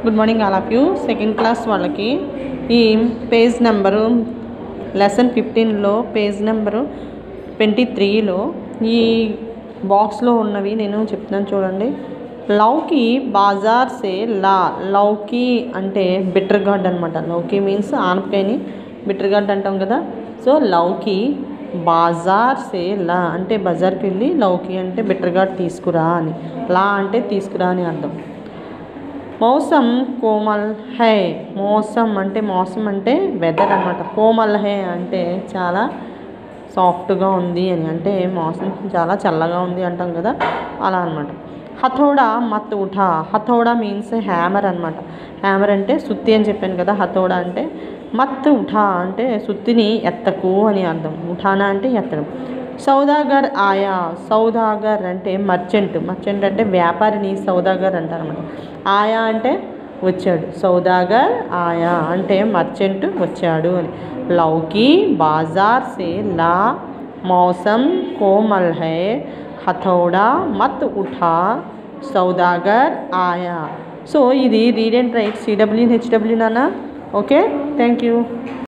good morning all of you second class వాళ్ళకి ఈ page number lesson ఫిఫ్టీన్లో page number twenty త్రీలో ఈ బాక్స్లో ఉన్నవి నేను చెప్తున్నాను చూడండి లౌకి బాజార్ సే లా లౌకి అంటే బిటర్ గార్డ్ అనమాట లౌకి మీన్స్ ఆనపకాయని బిటర్ గార్డ్ అంటాం కదా సో లౌకి బాజార్ సే లా అంటే బజార్కి వెళ్ళి లౌకి అంటే బిటర్ గార్డ్ తీసుకురా అని లా అంటే తీసుకురా అని అర్థం మౌసం కోమల్ హై మోసం అంటే మోసం అంటే వెదర్ అనమాట కోమల్ హై అంటే చాలా సాఫ్ట్గా ఉంది అని అంటే మోసం చాలా చల్లగా ఉంది అంటాం కదా అలా అనమాట హథోడా మత్ ఉఠా హథోడా మీన్స్ హ్యామర్ అనమాట హ్యామర్ అంటే సుత్తి అని చెప్పాను కదా హథోడా అంటే మత్ ఉఠా అంటే సుత్తిని ఎత్తకు అని అర్థం ఉఠానా అంటే ఎత్తడం సౌదాగర్ ఆయా సౌదాగర్ అంటే మర్చెంట్ మర్చెంట్ అంటే వ్యాపారిని సౌదాగర్ అంటారు అనమాట ఆయా అంటే వచ్చాడు సౌదాగర్ ఆయా అంటే మర్చెంట్ వచ్చాడు అని లౌకి బాజార్ సే లా మౌసం కోమల్ హై హథౌడా మత్ ఉఠా సౌదాగర్ ఆయా సో ఇది read and write CW HW నానా ఓకే థ్యాంక్ యూ